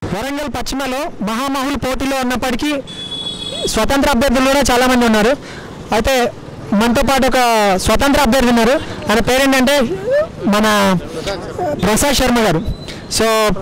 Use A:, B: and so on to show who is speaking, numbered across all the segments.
A: వరంగల్ పశ్చిమలో మహామహులు పోటీలో ఉన్నప్పటికీ స్వతంత్ర అభ్యర్థులు కూడా చాలామంది ఉన్నారు అయితే మనతో పాటు ఒక స్వతంత్ర అభ్యర్థి ఉన్నారు ఆయన పేరేంటంటే మన ప్రసాద్ శర్మ గారు సో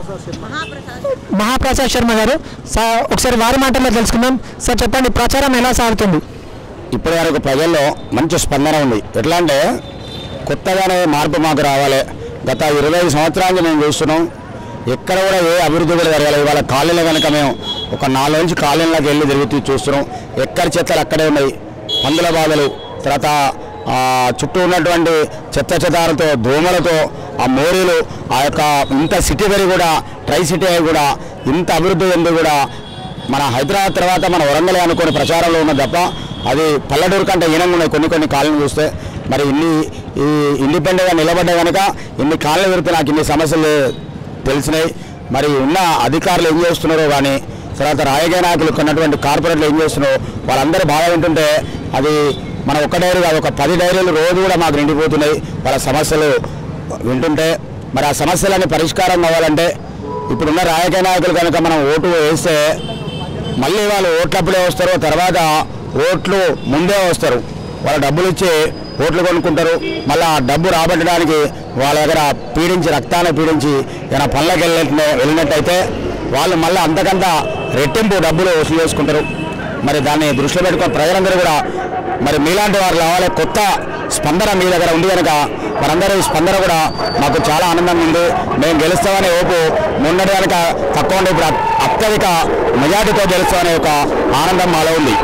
A: మహాప్రసాద్ శర్మ గారు సార్ ఒకసారి వారి మాటల్లో తెలుసుకుందాం సార్ చెప్పండి ప్రచారం ఎలా సాగుతుంది
B: ఇప్పటి వరకు ప్రజల్లో మంచి స్పందన ఉంది ఎట్లా అంటే కొత్తగానే మార్పు మాకు రావాలి గత ఇరవై ఐదు సంవత్సరాల నుంచి మేము చూస్తున్నాం ఎక్కడ కూడా ఏ అభివృద్ధి కూడా జరగాలి ఇవాళ కాలనీలో కనుక మేము ఒక నాలుగు నుంచి కాలనీలోకి వెళ్ళి తిరుగుతూ చూస్తున్నాం ఎక్కడ చెత్తలు అక్కడే ఉన్నాయి పందుల బాధలు తర్వాత ఆ, చుట్టూ ఉన్నటువంటి చెత్త చెదాలతో దోమలతో ఆ మోరీలు ఆ యొక్క ఇంత సిటీ పెరిగి కూడా ట్రై సిటీ అయి కూడా ఇంత అభివృద్ధి ఉంది కూడా మన హైదరాబాద్ తర్వాత మన వరంగల్ అనుకుని ప్రచారంలో ఉన్న తప్ప అది పల్లెటూరు కంటే ఈనంగా ఉన్నాయి కొన్ని కొన్ని కాలనీ చూస్తే మరి ఇన్ని ఈ ఇండిపెండెంట్గా నిలబడ్డా కనుక ఇన్ని కాలనీ పెడితే నాకు ఇన్ని సమస్యలు తెలిసినాయి మరి ఉన్న అధికారులు ఏం చేస్తున్నారో కానీ తర్వాత రాజకీయ నాయకులు కొన్నటువంటి కార్పొరేట్లు ఏం చేస్తున్నారో వాళ్ళందరూ బాగా వింటుంటే అది మన ఒక్క డైరీ కాదు ఒక పది డైరీలు రోజు కూడా మాకు నిండిపోతున్నాయి వాళ్ళ సమస్యలు వింటుంటే మరి ఆ సమస్యలన్నీ పరిష్కారం అవ్వాలంటే ఇప్పుడున్న రాజకీయ నాయకులు కనుక మనం ఓటు వేస్తే మళ్ళీ వాళ్ళు ఓట్లప్పుడే వస్తారు తర్వాత ఓట్లు ముందే వస్తారు వాళ్ళ డబ్బులు ఇచ్చి ఓట్లు కొనుక్కుంటారు మళ్ళీ ఆ డబ్బు రాబట్టడానికి వాళ్ళ దగ్గర పీడించి రక్తాన్ని పీడించి ఏమైనా పనులకు వెళ్ళినట్టు వెళ్ళినట్టయితే వాళ్ళు మళ్ళీ అంతకంత రెట్టింపు డబ్బులు వసూలు చేసుకుంటారు మరి దాన్ని దృష్టిలో పెట్టుకుని ప్రజలందరూ కూడా మరి మీలాంటి వారు రావాలి కొత్త స్పందన మీ దగ్గర ఉంది కనుక మనందరూ ఈ స్పందన కూడా మాకు చాలా ఆనందంగా ఉంది మేము గెలుస్తామనే ఓపు మొన్నటి కనుక తక్కువ ఉండే ఇప్పుడు అత్యధిక మెజార్టీతో గెలుస్తామనే ఒక ఆనందం మాలో ఉంది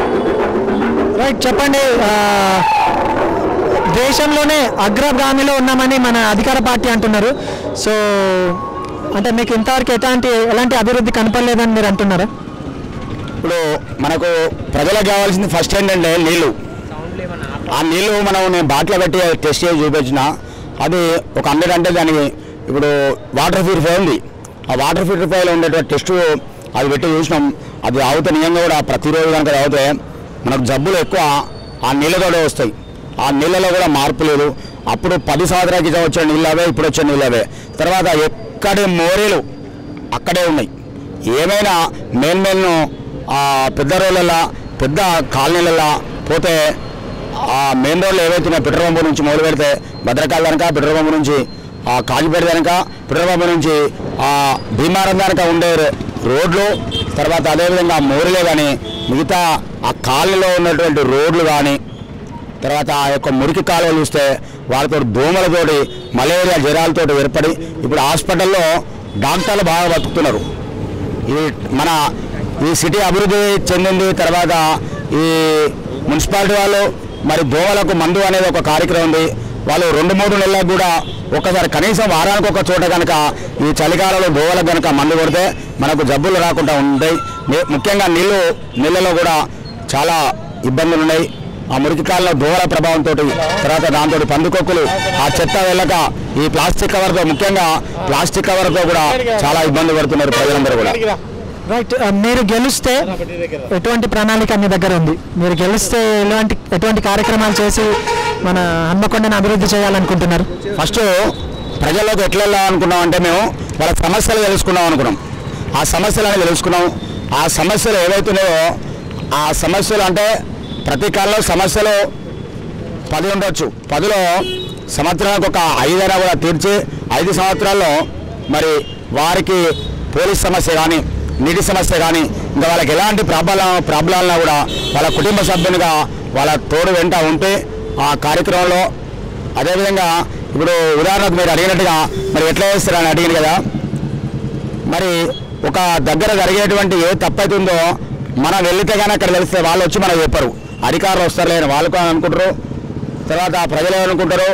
A: రైట్ చెప్పండి ఆ, దేశంలోనే అగ్రగామిలో ఉన్నామని మన అధికార పార్టీ అంటున్నారు సో అంటే మీకు ఇంతవరకు ఎలాంటి ఎలాంటి అభివృద్ధి కనపడలేదని మీరు అంటున్నారా
B: ఇప్పుడు మనకు ప్రజలకు కావాల్సింది ఫస్ట్ ఏంటంటే నీళ్లు ఆ నీళ్లు మనం నేను బాటిల్ పెట్టి టెస్ట్ చేసి చూపించిన అది ఒక హండ్రెడ్ అంటే దానికి ఇప్పుడు వాటర్ ప్యూరిఫై ఉంది ఆ వాటర్ ప్యూరిఫైలో ఉండేటువంటి టెస్ట్ అది పెట్టి చూసినాం అది తాగితే నిజంగా కూడా ప్రతిరోజు కనుక తాగితే మనకు జబ్బులు ఎక్కువ ఆ నీళ్ళతోనే వస్తాయి ఆ నీళ్ళలో కూడా మార్పు లేదు అప్పుడు పది సంవత్సరాల క్రితం వచ్చే నీళ్ళు అవే ఇప్పుడు వచ్చే నీళ్ళు అవే తర్వాత ఎక్కడి మోరీలు అక్కడే ఉన్నాయి ఏమైనా మెయిన్ మెయిన్ పెద్ద రోడ్లలో పెద్ద కాలనీలలో పోతే ఆ మెయిన్ రోడ్లు ఏవైతే ఉన్నాయో పెట్రోల్ పంపు నుంచి మొదలు పెడితే భద్రకాల కనుక పెట్రోల్ పంపు నుంచి ఆ కాజీపేట కనుక పెట్రోల్ పంపు నుంచి ఆ భీమారం కనుక ఉండే రోడ్లు తర్వాత అదేవిధంగా ఆ మోరీలే కానీ మిగతా ఆ కాలనీలో ఉన్నటువంటి రోడ్లు కానీ తర్వాత ఆ యొక్క మురికి కాలువలు చూస్తే వాళ్ళతో దోమలతోటి మలేరియా జ్వరాలతోటి ఏర్పడి ఇప్పుడు హాస్పిటల్లో డాక్టర్లు బాగా బతుకుతున్నారు ఈ మన ఈ సిటీ అభివృద్ధి చెందింది తర్వాత ఈ మున్సిపాలిటీ వాళ్ళు మరి దోమలకు మందు అనేది ఒక కార్యక్రమం ఉంది వాళ్ళు రెండు మూడు నెలలకు కూడా ఒక్కసారి కనీసం వారానికి ఒక చోట కనుక ఈ చలికాలంలో దోమలకు కనుక మందు కొడితే మనకు జబ్బులు రాకుండా ఉంటాయి ని- ముఖ్యంగా నీళ్ళు నీళ్ళలో కూడా చాలా ఇబ్బందులు ఉన్నాయి ఆ మురికి కాలంలో దోమల ప్రభావంతో తర్వాత దాంతో పందికొక్కులు ఆ చెత్త వెళ్ళక ఈ ప్లాస్టిక్ కవర్తో ముఖ్యంగా ప్లాస్టిక్ కవర్తో కూడా చాలా ఇబ్బంది పడుతున్నారు ప్రజలందరూ కూడా
A: రైట్ ఆ, మీరు గెలిస్తే ఎటువంటి ప్రణాళిక మీ దగ్గర ఉంది మీరు గెలిస్తే ఎలాంటి ఎటువంటి కార్యక్రమాలు చేసి మన హన్మకొండను అభివృద్ధి చేయాలనుకుంటున్నారు
B: ఫస్ట్ ప్రజల్లోకి ఎట్లా వెళ్ళాలనుకున్నాం అంటే మేము వాళ్ళ సమస్యలు తెలుసుకున్నాం అనుకున్నాం ఆ సమస్యలను తెలుసుకున్నాం ఆ సమస్యలు ఏవైతున్నాయో ఆ సమస్యలు అంటే ప్రతి కాలంలో సమస్యలు పది ఉండొచ్చు పదిలో సంవత్సరానికి ఒక ఐదైనా కూడా తీర్చి ఐదు సంవత్సరాల్లో మరి వారికి పోలీస్ సమస్య కానీ నీటి సమస్య కానీ ఇంకా వాళ్ళకి ఎలాంటి ప్రాబ్లం ప్రాబ్లాలను కూడా వాళ్ళ కుటుంబ సభ్యునిగా వాళ్ళ తోడు వెంట ఉంటే ఆ కార్యక్రమంలో అదేవిధంగా ఇప్పుడు ఉదాహరణకు మీరు అడిగినట్టుగా మరి ఎట్లా చేస్తారని అడిగింది కదా మరి ఒక దగ్గర జరిగేటువంటి ఏ తప్పైతుందో మనం వెళ్తే కానీ అక్కడ తెలిస్తే వాళ్ళు వచ్చి మనకు చెప్పరు అధికారులు వస్తారు లేని వాళ్ళు కూడా అనుకుంటారు తర్వాత ప్రజలు ఏమనుకుంటారు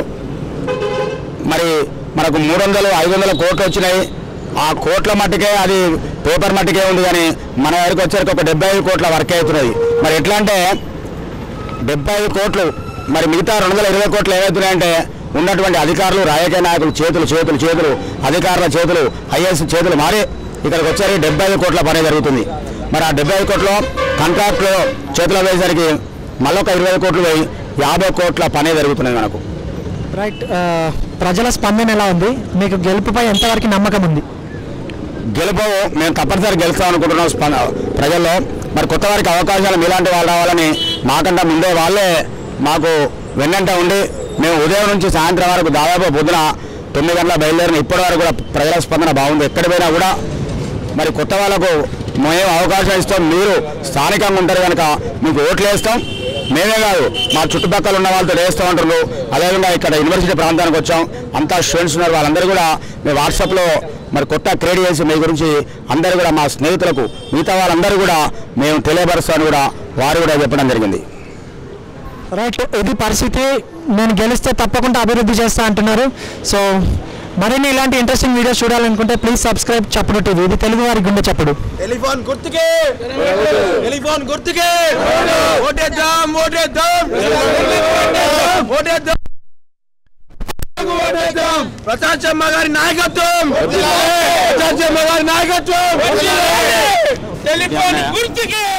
B: మరి మనకు మూడు వందలు ఐదు వందల కోట్లు వచ్చినాయి ఆ కోట్ల మట్టుకే అది పేపర్ మట్టుకే ఉంది కానీ మన దగ్గరికి వచ్చేసరికి ఒక డెబ్బై ఐదు కోట్ల వర్క్ అవుతున్నది మరి ఎట్లా అంటే డెబ్బై ఐదు కోట్లు మరి మిగతా రెండు వందల ఇరవై కోట్లు ఏమవుతున్నాయంటే ఉన్నటువంటి అధికారులు రాజకీయ నాయకులు చేతులు చేతులు చేతులు అధికారుల చేతులు ఐఏఎస్ చేతులు మారి ఇక్కడికి వచ్చేసరికి డెబ్బై ఐదు కోట్ల పని జరుగుతుంది మరి ఆ డెబ్బై ఐదు కోట్లు కాంట్రాక్ట్లో చేతిలో వేసేసరికి మళ్ళీ ఒక ఇరవై ఐదు కోట్లు పోయి యాభై కోట్ల పనే జరుగుతున్నాయి మనకు
A: రైట్ ఆ, ప్రజల స్పందన ఎలా ఉంది మీకు గెలుపుపై ఎంతవరకు నమ్మకం ఉంది
B: గెలుపు మేము తప్పనిసరి గెలుస్తాం అనుకుంటున్నాం స్పంద ప్రజల్లో మరి కొత్త వారికి అవకాశాలు మీలాంటి వాళ్ళు రావాలని మాకంటే ముందే వాళ్ళే మాకు వెన్నంట ఉండి మేము ఉదయం నుంచి సాయంత్రం వరకు దాదాపు పొద్దున తొమ్మిది గంటల బయలుదేరిన ఇప్పటి వరకు కూడా ప్రజల స్పందన బాగుంది ఎక్కడి పోయినా కూడా మరి కొత్త వాళ్ళకు మేము అవకాశం ఇస్తాం మీరు స్థానికంగా ఉంటారు కనుక మీకు ఓట్లు వేస్తాం మేమే కాదు మా చుట్టుపక్కల ఉన్న వాళ్ళతో వేస్తూ ఉంటారు అదేవిధంగా ఇక్కడ యూనివర్సిటీ ప్రాంతానికి వచ్చాం అంతా స్టూడెంట్స్ ఉన్నారు వాళ్ళందరూ కూడా మీ వాట్సాప్లో మరి కొత్త క్రియేట్ చేసి మీ గురించి అందరూ కూడా మా స్నేహితులకు మిగతా వాళ్ళందరూ కూడా మేము తెలియపరుస్తామని కూడా వారు కూడా చెప్పడం జరిగింది
A: రైట్ ఇది పరిస్థితి నేను గెలిస్తే తప్పకుండా అభివృద్ధి చేస్తా అంటున్నారు సో మరిన్ని ఇలాంటి ఇంట్రెస్టింగ్ వీడియోస్ చూడాలనుకుంటే ప్లీజ్ సబ్స్క్రైబ్ చప్పుడు టీవీ ఇది తెలుగు వారి గుండె చప్పుడు
C: టెలిఫోన్ గుర్తుకే టెలిఫోన్ గుర్తుకే ఓటేద్దాం ఓటేద్దాం ఓటేద్దాం ఓటేద్దాం ప్రశాంతమ్మ గారి నాయకత్వం ప్రశాంతమ్మ గారి నాయకత్వం టెలిఫోన్ గుర్తుకే